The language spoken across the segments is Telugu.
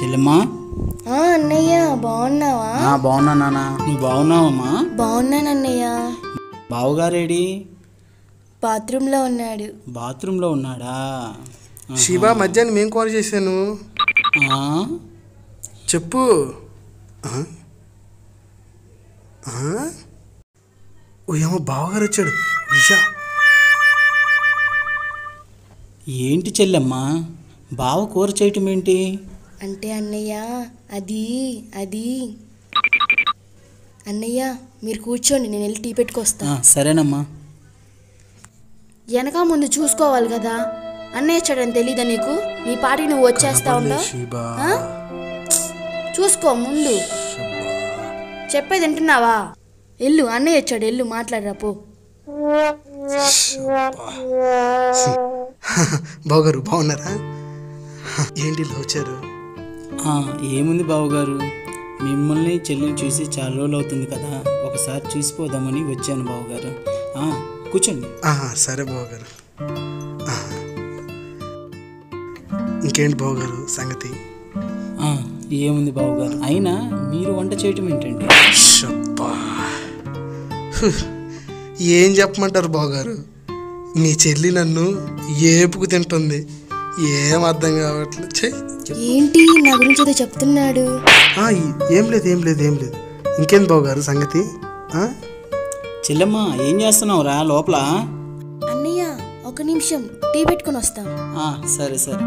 చెల్లెమ్మా ఆ అన్నయ్య బాగున్నావా ఆ, బాగున్నా నాన్న నువ్వు బాగున్నావమ్మా బాగున్నాను అన్నయ్య బావుగారేడి బాత్రూంలో ఉన్నాడు బాత్రూంలో ఉన్నాడా శివ మధ్యాహ్నం ఏం కాల్ చేశాను ఆ? చెప్పు ఆ? ఆ? ఓ ఏమో బావగారు వచ్చాడు ఇషా ఏంటి చెల్లెమ్మా బావ కూర చేయటం ఏంటి అంటే అన్నయ్య అది అది అన్నయ్య మీరు కూర్చోండి నేను వెళ్ళి టీ పెట్టుకొస్తా ఆ, సరేనమ్మా వెనక ముందు చూసుకోవాలి కదా అన్నయ్య వచ్చాడని తెలీదా నీకు నీ పాటికి నువ్వు వచ్చేస్తా ఉంటావు శివ ఆ? చూసుకో ముందు చెప్పేది వింటున్నావా ఎల్లు అన్నయ్య వచ్చాడు ఎల్లు మాట్లాడరా పో బావగారు బాగున్నారా ఏంటి ఇలా వచ్చారు ఆ, ఏముంది బావగారు మిమ్మల్ని చెల్లిని చూసి చాలా రోజులు అవుతుంది కదా ఒకసారి చూసిపోదామని వచ్చాను బావగారు ఆ, కూర్చోండి ఆహా, సరే బావగారు ఆ. ఇంకేంటి బావగారు సంగతి ఆ, ఏముంది బావగారు అయినా మీరు వంట చేయటం ఏంటండి షబ్బా. హు. ఏం చెప్పమంటారు బావగారు మీ చెల్లి నన్ను ఏపుకు తింటుంది ఏం అర్థం కావట్లేదు ఛే. ఏంటి నా గురించి ఏదో చెప్తున్నాడు ఆ, ఈ- ఏం లేదు ఏం లేదు ఏం లేదు ఇంకేం బావగారు సంగతి ఆ? చెల్లెమ్మ ఏం చేస్తున్నావు రా లోపల అన్నయ్య ఒక నిమిషం టీ పెట్టుకొని వస్తాం ఆ, సరే సరే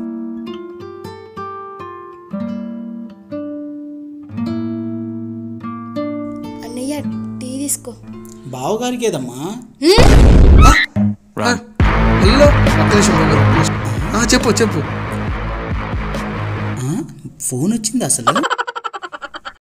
అన్నయ్య టీ తీసుకో బావగారికి ఏదమ్మా ఆ, హలో ఒక్క నిమిషం బావగారు ఒక్క నిమిషం. ఆ, చెప్పు చెప్పు ఆ, ఫోన్ వచ్చింది అసలు